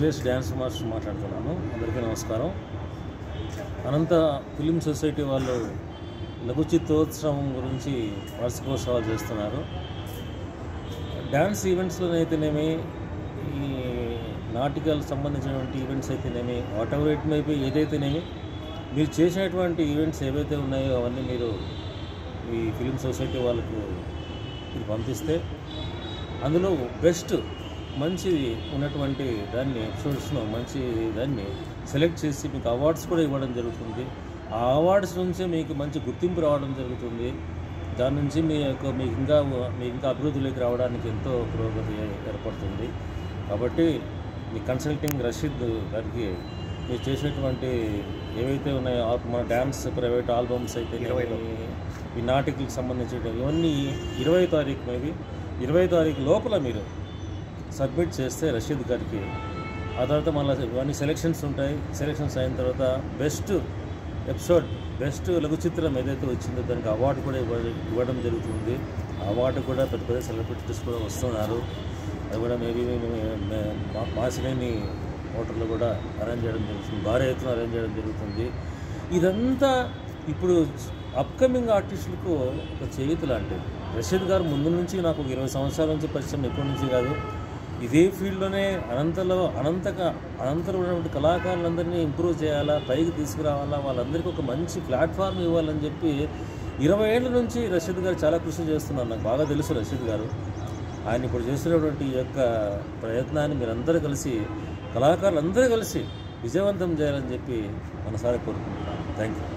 Suresh dance master మాట్లాడుతున్నాను అందరికీ నమస్కారం అనంత ఫిలిం సొసైటీ వాళ్ళు లఘు చిత్తోత్సవం గురించి వార్షికోత్సవాలు చేస్తున్నారు డ్యాన్స్ ఈవెంట్స్లోనైతేనేమి ఈ నాటికల్ సంబంధించినటువంటి ఈవెంట్స్ అయితేనేమి వాట్ ఎవర్ ఇట్ మేబీ ఏదైతేనేమి మీరు చేసినటువంటి ఈవెంట్స్ ఏవైతే ఉన్నాయో అవన్నీ మీరు ఈ ఫిలిం సొసైటీ వాళ్ళకు మీరు పంపిస్తే అందులో బెస్ట్ మంచి ఉన్నటువంటి దాన్ని ఎపిసోడ్స్లో మంచి దాన్ని సెలెక్ట్ చేసి మీకు అవార్డ్స్ కూడా ఇవ్వడం జరుగుతుంది ఆ అవార్డ్స్ నుంచి మీకు మంచి గుర్తింపు రావడం జరుగుతుంది దాని నుంచి మీ యొక్క మీకు ఇంకా మీ ఇంకా అభివృద్ధిలోకి రావడానికి ఎంతో పురోగతి ఏర్పడుతుంది కాబట్టి మీ కన్సల్టింగ్ రషీద్ గారికి మీరు చేసేటువంటి ఏవైతే ఉన్నాయో ఆ- మన డ్యాన్స్ ప్రైవేట్ ఆల్బమ్స్ అయితే ఈ నాటికలకు సంబంధించిన ఇవన్నీ ఇరవై తారీఖు మేబీ ఇరవై తారీఖు లోపల మీరు సబ్మిట్ చేస్తే రషీద్ గారికి ఆ తర్వాత మళ్ళీ ఇవన్నీ సెలెక్షన్స్ ఉంటాయి సెలెక్షన్స్ అయిన తర్వాత బెస్ట్ ఎపిసోడ్ బెస్ట్ లఘు చిత్రం ఏదైతే వచ్చిందో దానికి అవార్డు కూడా ఇవ్వ ఇవ్వడం జరుగుతుంది ఆ అవార్డు కూడా పెద్ద పెద్ద సెలబ్రిటీస్ కూడా వస్తున్నారు అది కూడా మేబీ మాసినేని హోటల్లో కూడా అరేంజ్ చేయడం జరుగుతుంది భారీ ఎత్తున అరేంజ్ చేయడం జరుగుతుంది ఇదంతా ఇప్పుడు అప్కమింగ్ ఆర్టిస్టులకు ఒక చేయుత లాంటిది రషీద్ గారు ముందు నుంచి నాకు ఒక ఇరవై సంవత్సరాల నుంచి పరిచయం ఎప్పటి నుంచి కాదు ఇదే ఫీల్డ్లోనే అనంతలో అనంతగా అనంతరం ఉన్నటువంటి కళాకారులందరినీ ఇంప్రూవ్ చేయాలా పైకి తీసుకురావాలా వాళ్ళందరికీ ఒక మంచి ప్లాట్ఫామ్ ఇవ్వాలని చెప్పి ఇరవై ఏళ్ళ నుంచి రషీద్ గారు చాలా కృషి చేస్తున్నారు నాకు బాగా తెలుసు రషీద్ గారు ఆయన ఇప్పుడు చేస్తున్నటువంటి ఈ యొక్క ప్రయత్నాన్ని మీరందరూ కలిసి కళాకారులందరూ కలిసి విజయవంతం చేయాలని చెప్పి మనసారి కోరుకుంటున్నాను థ్యాంక్ యూ